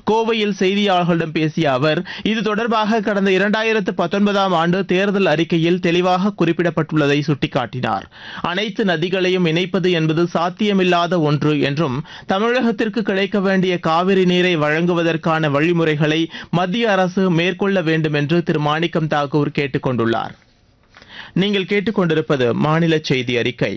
கோவையில் செய்தியாளர்களிடம் பேசிய அவர் இது தொடர்பாக கடந்த இரண்டாயிரத்து பத்தொன்பதாம் ஆண்டு தேர்தல் அறிக்கையில் தெளிவாக குறிப்பிடப்பட்டுள்ளதை சுட்டிக்காட்டினார் அனைத்து நதிகளையும் இணைப்பது என்பது சாத்தியமில்லாத ஒன்று என்றும் தமிழகத்திற்கு கிடைக்க வேண்டிய காவிரி நீரை வழங்குவதற்கான வழிமுறைகளை மத்திய அரசு மேற்கொள்ள வேண்டும் என்று திரு மாணிக்கம் தாக்கூர் கேட்டுக் கொண்டுள்ளார் நீங்கள் கேட்டுக்கொண்டிருப்பது மாநில செய்தி அறிக்கை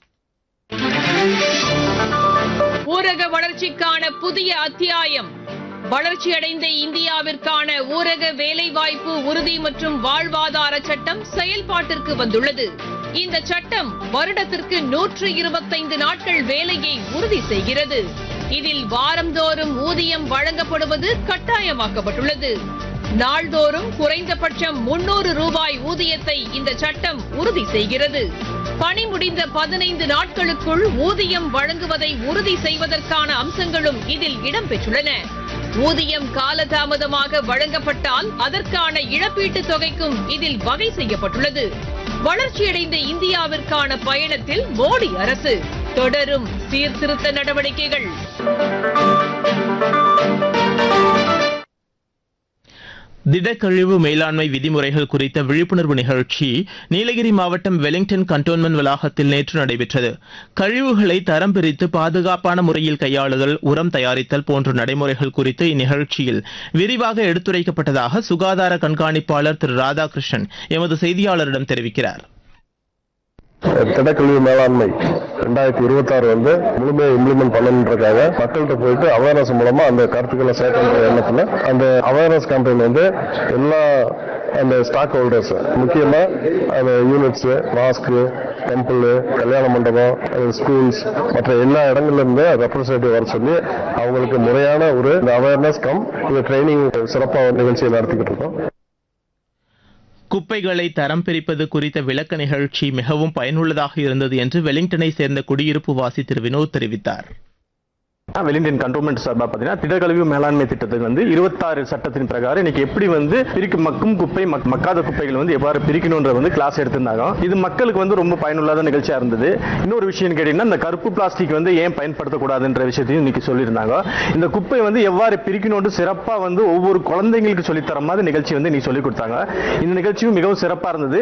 ஊரக வளர்ச்சிக்கான புதிய அத்தியாயம் வளர்ச்சியடைந்த இந்தியாவிற்கான ஊரக வேலைவாய்ப்பு உறுதி மற்றும் வாழ்வாதார சட்டம் செயல்பாட்டிற்கு வந்துள்ளது இந்த சட்டம் வருடத்திற்கு நூற்று இருபத்தைந்து நாட்கள் வேலையை உறுதி செய்கிறது இதில் வாரந்தோறும் ஊதியம் வழங்கப்படுவது கட்டாயமாக்கப்பட்டுள்ளது நாள்தோறும் குறைந்தபட்சம் முன்னூறு ரூபாய் ஊதியத்தை இந்த சட்டம் உறுதி செய்கிறது பணி முடிந்த பதினைந்து நாட்களுக்குள் ஊதியம் வழங்குவதை உறுதி செய்வதற்கான அம்சங்களும் இதில் இடம்பெற்றுள்ளன ஊதியம் காலதாமதமாக வழங்கப்பட்டால் அதற்கான இழப்பீட்டுத் தொகைக்கும் இதில் வகை செய்யப்பட்டுள்ளது வளர்ச்சியடைந்த இந்தியாவிற்கான பயணத்தில் மோடி அரசு தொடரும் சீர்திருத்த நடவடிக்கைகள் திடக்கழிவு மேலாண்மை விதிமுறைகள் குறித்த விழிப்புணர்வு நிகழ்ச்சி நீலகிரி மாவட்டம் வெலிங்டன் கண்டோன்மெண்ட் வளாகத்தில் நேற்று நடைபெற்றது கழிவுகளை தரம் பிரித்து பாதுகாப்பான முறையில் கையாளுதல் உரம் தயாரித்தல் போன்ற நடைமுறைகள் குறித்து இந்நிகழ்ச்சியில் விரிவாக எடுத்துரைக்கப்பட்டதாக சுகாதார கண்காணிப்பாளர் திரு ராதாகிருஷ்ணன் எமது செய்தியாளரிடம் தெரிவிக்கிறார் திடக்கழிவு மேலாண்மை ரெண்டாயிரத்தி இருபத்தாறு வந்து முழுமையாக இம்ப்ளிமெண்ட் பண்ணணுன்றதுக்காக மக்கள்கிட்ட போயிட்டு அவேர்னஸ் மூலமா அந்த கருத்துக்களை சேர்க்கின்ற எண்ணத்துல அந்த அவேர்னஸ் கேம்பெயின் வந்து எல்லா அந்த ஸ்டாக் ஹோல்டர்ஸ் முக்கியமா அந்த யூனிட்ஸ் மாஸ்க்கு டெம்பிள் கல்யாண மண்டபம் ஸ்கூல்ஸ் மற்ற எல்லா இடங்கள்ல இருந்து ரெப்ரஸன்டேட்டிவ் வர சொல்லி அவங்களுக்கு முறையான ஒரு அவேர்னஸ் கம் இந்த ட்ரைனிங் சிறப்பாக நிகழ்ச்சியை நடத்திக்கிட்டு இருக்கோம் குப்பைகளை தரம் பிரிப்பது குறித்த விளக்க நிகழ்ச்சி மிகவும் பயனுள்ளதாக இருந்தது என்று வெலிங்டனை சேர்ந்த குடியிருப்பு வாசி திரு வினோத் தெரிவித்தார் வெலிண்டியன் கண்டோன்மெண்ட் சார்பாக பார்த்தீங்கன்னா திடக்கழிவு மேலாண்மை திட்டத்துக்கு வந்து இருபத்தாறு சட்டத்தின் பிரகாரம் இன்னைக்கு எப்படி வந்து பிரிக்க மக்கும் குப்பை மக்- மக்காத குப்பைகள் வந்து எவ்வாறு பிரிக்கணுன்ற வந்து கிளாஸ் எடுத்திருந்தாங்க இது மக்களுக்கு வந்து ரொம்ப பயனுள்ளாத நிகழ்ச்சியா இருந்தது இன்னொரு விஷயம் கேட்டீங்கன்னா இந்த கருப்பு பிளாஸ்டிக் வந்து ஏன் பயன்படுத்தக்கூடாதுன்ற விஷயத்தையும் இன்னைக்கு சொல்லியிருந்தாங்க இந்த குப்பை வந்து எவ்வாறு பிரிக்கணும்னு சிறப்பாக வந்து ஒவ்வொரு குழந்தைங்களுக்கு சொல்லித்தர மாதிரி நிகழ்ச்சி வந்து இன்னைக்கு சொல்லி கொடுத்தாங்க இந்த நிகழ்ச்சியும் மிகவும் சிறப்பாக இருந்தது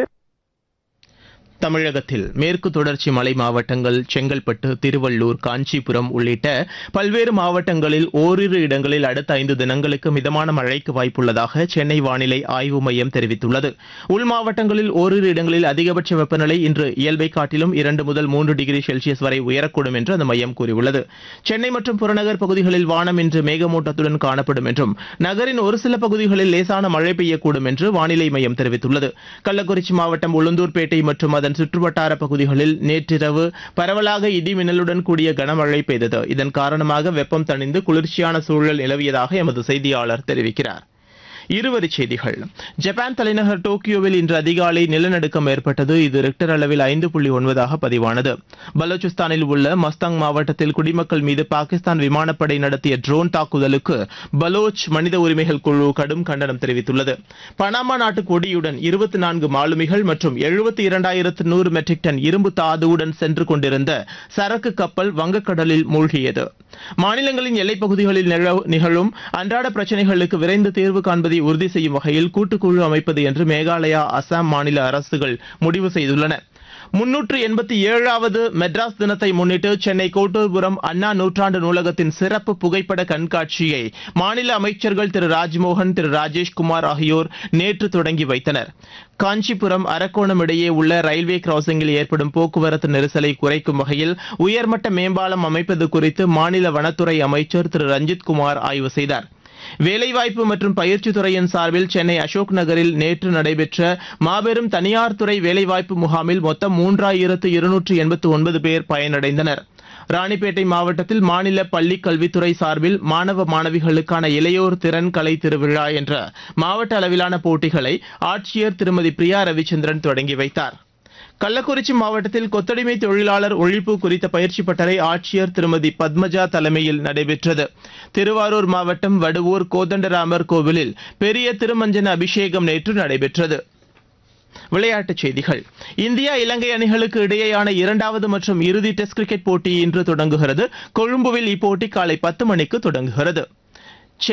தமிழகத்தில் மேற்கு தொடர்ச்சி மலை மாவட்டங்கள் செங்கல்பட்டு திருவள்ளூர் காஞ்சிபுரம் உள்ளிட்ட பல்வேறு மாவட்டங்களில் ஓரிரு இடங்களில் அடுத்த ஐந்து தினங்களுக்கு மிதமான மழைக்கு வாய்ப்புள்ளதாக சென்னை வானிலை ஆய்வு மையம் தெரிவித்துள்ளது உள் மாவட்டங்களில் ஓரிரு இடங்களில் அதிகபட்ச வெப்பநிலை இன்று இயல்பை காட்டிலும் இரண்டு முதல் மூன்று டிகிரி செல்சியஸ் வரை உயரக்கூடும் என்று அந்த மையம் கூறியுள்ளது சென்னை மற்றும் புறநகர் பகுதிகளில் வானம் இன்று மேகமூட்டத்துடன் காணப்படும் என்றும் நகரின் ஒரு சில பகுதிகளில் லேசான மழை பெய்யக்கூடும் என்று வானிலை மையம் தெரிவித்துள்ளது கள்ளக்குறிச்சி மாவட்டம் உளுந்தூர்பேட்டை மற்றும் அதன் சுற்றுவட்டார பகுதிகளில் நேற்றிரவு பரவலாக இடி மின்னலுடன் கூடிய கனமழை பெய்தது இதன் காரணமாக வெப்பம் தணிந்து குளிர்ச்சியான சூழல் நிலவியதாக எமது செய்தியாளர் தெரிவிக்கிறார் இருவரிச் செய்திகள் ஜப்பான் தலைநகர் டோக்கியோவில் இன்று அதிகாலை நிலநடுக்கம் ஏற்பட்டது இது ரிக்டர் அளவில் ஐந்து புள்ளி ஒன்பதாக பதிவானது பலூச்சிஸ்தானில் உள்ள மஸ்தாங் மாவட்டத்தில் குடிமக்கள் மீது பாகிஸ்தான் விமானப்படை நடத்திய ட்ரோன் தாக்குதலுக்கு பலோச் மனித உரிமைகள் குழு கடும் கண்டனம் தெரிவித்துள்ளது பனாமா நாட்டு கொடியுடன் இருபத்தி நான்கு மாலுமிகள் மற்றும் எழுபத்தி இரண்டாயிரத்து நூறு மெட்ரிக் டன் இரும்பு தாதுவுடன் சென்று கொண்டிருந்த சரக்கு கப்பல் வங்கக்கடலில் மூழ்கியது மாநிலங்களின் எல்லைப் பகுதிகளில் நிலவு- நிகழும் அன்றாட பிரச்சினைகளுக்கு விரைந்து தீர்வு காண்பதை உறுதி செய்யும் வகையில் கூட்டுக்குழு அமைப்பது என்று மேகாலயா அசாம் மாநில அரசுகள் முடிவு செய்துள்ளன முன்னூற்று எண்பத்தி ஏழாவது மெட்ராஸ் தினத்தை முன்னிட்டு சென்னை கோட்டூர்புரம் அண்ணா நூற்றாண்டு நூலகத்தின் சிறப்பு புகைப்பட கண்காட்சியை மாநில அமைச்சர்கள் திரு ராஜ்மோகன் திரு ராஜேஷ்குமார் ஆகியோர் நேற்று தொடங்கி வைத்தனர் காஞ்சிபுரம் அரக்கோணம் இடையே உள்ள ரயில்வே கிராசிங்கில் ஏற்படும் போக்குவரத்து நெரிசலை குறைக்கும் வகையில் உயர்மட்ட மேம்பாலம் அமைப்பது குறித்து மாநில வனத்துறை அமைச்சர் திரு ரஞ்சித் குமார் ஆய்வு செய்தார் வேலைவாய்ப்பு மற்றும் பயிற்சி துறையின் சார்பில் சென்னை அசோக் நகரில் நேற்று நடைபெற்ற மாபெரும் தனியார் துறை வேலைவாய்ப்பு முகாமில் மொத்தம் மூன்றாயிரத்து இருநூற்று எண்பத்து ஒன்பது பேர் பயனடைந்தனர் ராணிப்பேட்டை மாவட்டத்தில் மாநில பள்ளிக் கல்வித்துறை சார்பில் மாணவ மாணவிகளுக்கான இளையோர் திறன் கலை திருவிழா என்ற மாவட்ட அளவிலான போட்டிகளை ஆட்சியர் திருமதி பிரியா ரவிச்சந்திரன் தொடங்கி வைத்தார் கள்ளக்குறிச்சி மாவட்டத்தில் கொத்தடிமை தொழிலாளர் ஒழிப்பு குறித்த பயிற்சி பட்டறை ஆட்சியர் திருமதி பத்மஜா தலைமையில் நடைபெற்றது திருவாரூர் மாவட்டம் வடுவூர் கோதண்டராமர் கோவிலில் பெரிய திருமஞ்சன அபிஷேகம் நேற்று நடைபெற்றது விளையாட்டுச் செய்திகள் இந்தியா இலங்கை அணிகளுக்கு இடையேயான இரண்டாவது மற்றும் இறுதி டெஸ்ட் கிரிக்கெட் போட்டி இன்று தொடங்குகிறது கொழும்புவில் இப்போட்டி காலை பத்து மணிக்கு தொடங்குகிறது